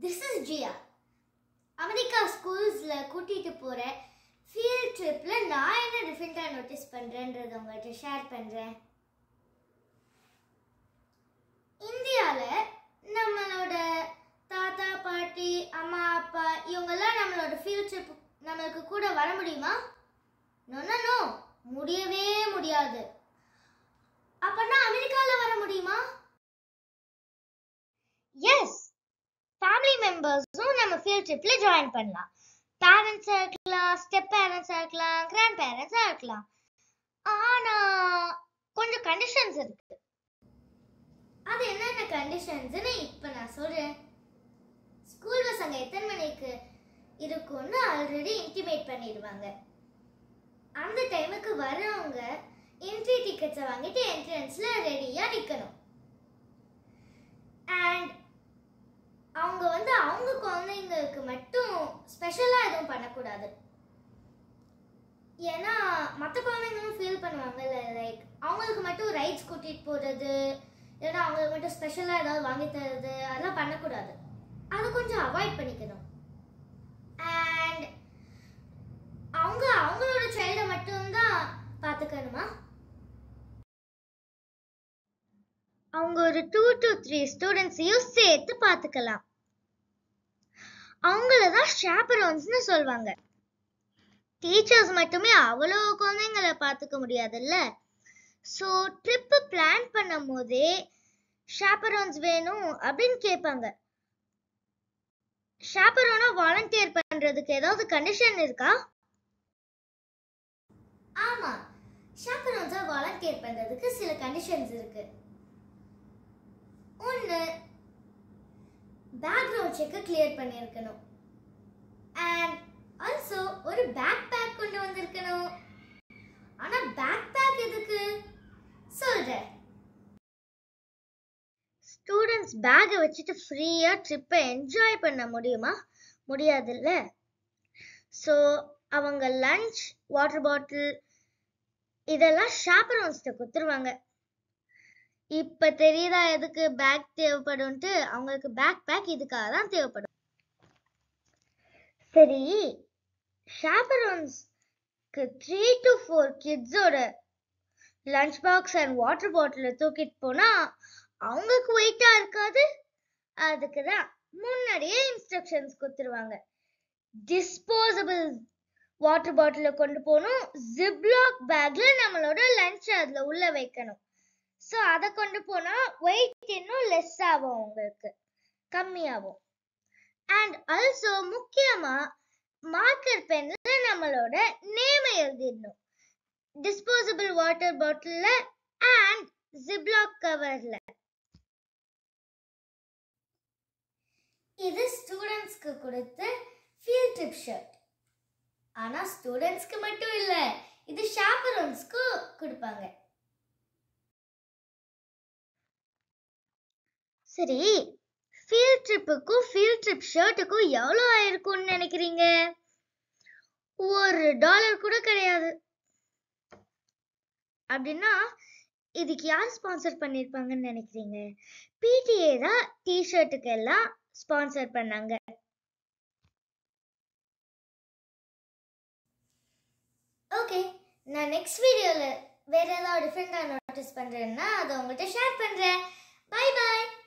this is ஜியா America ஸ்கூல்ஸில் கூட்டிகிட்டு போகிற ஃபீல்ட் ட்ரிப்பில் நான் என்ன டிஃப்ரெண்ட்டாக நோட்டீஸ் பண்ணுறேன்றதை உங்கள்கிட்ட ஷேர் பண்ணுறேன் இந்தியாவில் நம்மளோட தாத்தா பாட்டி அம்மா அப்பா இவங்கெல்லாம் நம்மளோட ஃபீல்ட் ட்ரிப் நம்மளுக்கு கூட வர முடியுமா நோ நோ நோ முடியவே முடியாது அப்பனா அமெரிக்காவில் வர முடியுமா எஸ் ஃபேமிலி மெம்பர்ஸும் நம்ம ஃபீல்ட் ட்ரிப்பில் ஜாயின் பண்ணலாம் பேரண்ட்ஸாக இருக்கலாம் ஸ்டெப் பேரண்ட்ஸாக இருக்கலாம் கிராண்ட் பேரண்ட்ஸாக இருக்கலாம் ஆனால் கொஞ்சம் கண்டிஷன்ஸ் இருக்கு அது என்னென்ன கண்டிஷன்ஸ்னு இப்போ நான் சொல்கிறேன் ஸ்கூல் பசங்க எத்தனை மணிக்கு இருக்கும்னு ஆல்ரெடி இன்டிமேட் பண்ணிடுவாங்க அந்த டைமுக்கு வரவங்க என்ட்ரி டிக்கெட்ஸை வாங்கிட்டு என்ட்ரன்ஸில் ரெடியாக நிற்கணும் அண்ட் அவங்க வந்து அவங்க குழந்தைங்களுக்கு மட்டும் ஸ்பெஷலாக எதுவும் பண்ணக்கூடாது ஏன்னா மற்ற குழந்தைங்களும் ஃபீல் பண்ணுவாங்கல்ல லைக் அவங்களுக்கு மட்டும் ரைட்ஸ் கூட்டிகிட்டு போகிறது இல்லைன்னா அவங்களுக்கு மட்டும் ஸ்பெஷலாக ஏதாவது வாங்கி தருது அதெல்லாம் பண்ணக்கூடாது அதை கொஞ்சம் அவாய்ட் பண்ணிக்கணும் அண்ட் அவங்க அவங்களோட சைல்டை மட்டும்தான் பார்த்துக்கணுமா அவங்க ஒரு டூ டு த்ரீ ஸ்டூடெண்ட்ஸையும் சேர்த்து பார்த்துக்கலாம் அவங்கள தான் ஷாப்பரோன்ஸ்னு சொல்லுவாங்க டீச்சர்ஸ் மட்டுமே அவ்வளோ குழந்தைங்களை பார்த்துக்க முடியாதுல்ல ஸோ ட்ரிப்பு பிளான் பண்ணும் போதே ஷாப்பரோன்ஸ் வேணும் அப்படின்னு கேட்பாங்க ஷாப்பரோனா வாலண்டியர் பண்றதுக்கு ஏதாவது கண்டிஷன் இருக்கா ஆமா ஷாப்பரோன்ஸா வாலண்டியர் பண்றதுக்கு சில கண்டிஷன்ஸ் இருக்கு ஒன்று பேக்ரவுண்ட் செக்கை கிளியர் பண்ணியிருக்கணும் அண்ட் ஆல்சோ ஒரு பேக் பேக் கொண்டு வந்திருக்கணும் ஆனா பேக் பேக் எதுக்கு சொல்றேன் ஸ்டூடெண்ட்ஸ் பேக்கை வச்சுட்டு ஃப்ரீயாக ட்ரிப்பை என்ஜாய் பண்ண முடியுமா முடியாதுல்ல ஸோ அவங்க லஞ்ச் வாட்டர் பாட்டில் இதெல்லாம் ஷாப்பரோன்ஸ்கிட்ட கொடுத்துருவாங்க இப்போ தெரியுதா எதுக்கு பேக் தேவைப்படும்ட்டு அவங்களுக்கு பேக் பேக் இதுக்காக தான் தேவைப்படும் சரி ஷாப்பரோன்ஸ்க்கு த்ரீ டு ஃபோர் கிட்ஸோட lunch box and water bottle தூக்கிட்டு போனால் அவங்களுக்கு வெயிட்டா இருக்காது அதுக்கு தான் முன்னாடியே இன்ஸ்ட்ரக்ஷன்ஸ் கொடுத்துருவாங்க டிஸ்போசபிள் வாட்டர் பாட்டில கொண்டு போகணும் ஜிப்லாக் பேக்ல நம்மளோட லஞ்ச் அதுல உள்ள வைக்கணும் ஸோ அதை கொண்டு போனா வெயிட் இன்னும் லெஸ் ஆகும் உங்களுக்கு கம்மியாகும் அண்ட் ஆல்சோ முக்கியமா மார்க்கர் பென்ல நம்மளோட நேமை எழுதிடணும் டிஸ்போசபிள் வாட்டர் பாட்டில்ல அண்ட் ஜிப்லாக் கவர்ல இது ஸ்டூடெண்ட்ஸ்க்கு கொடுத்த ஃபீல்ட் ட்ரிப் ஷர்ட் ஆனா ஸ்டூடெண்ட்ஸ்க்கு மட்டும் இல்ல இது ஷாப்பரோன்ஸ்க்கு கொடுப்பாங்க சரி ஃபீல்ட் ட்ரிப்புக்கும் ஃபீல்ட் ட்ரிப் ஷர்ட்டுக்கும் எவ்வளோ ஆயிருக்கும்னு நினைக்கிறீங்க ஒரு டாலர் கூட கிடையாது அப்படின்னா இதுக்கு யார் ஸ்பான்சர் பண்ணியிருப்பாங்கன்னு நினைக்கிறீங்க பிடிஏ தான் டிஷர்ட்டுக்கு எல்லாம் ஸ்பான்சர் பண்ணாங்க ஓகே நான் நெக்ஸ்ட் வீடியோவில் வேற ஏதாவது டிஃப்ரெண்ட்டாக நோட்டீஸ் பண்ணுறேன்னா அதை உங்கள்கிட்ட ஷேர் பண்ணுறேன் பை பாய்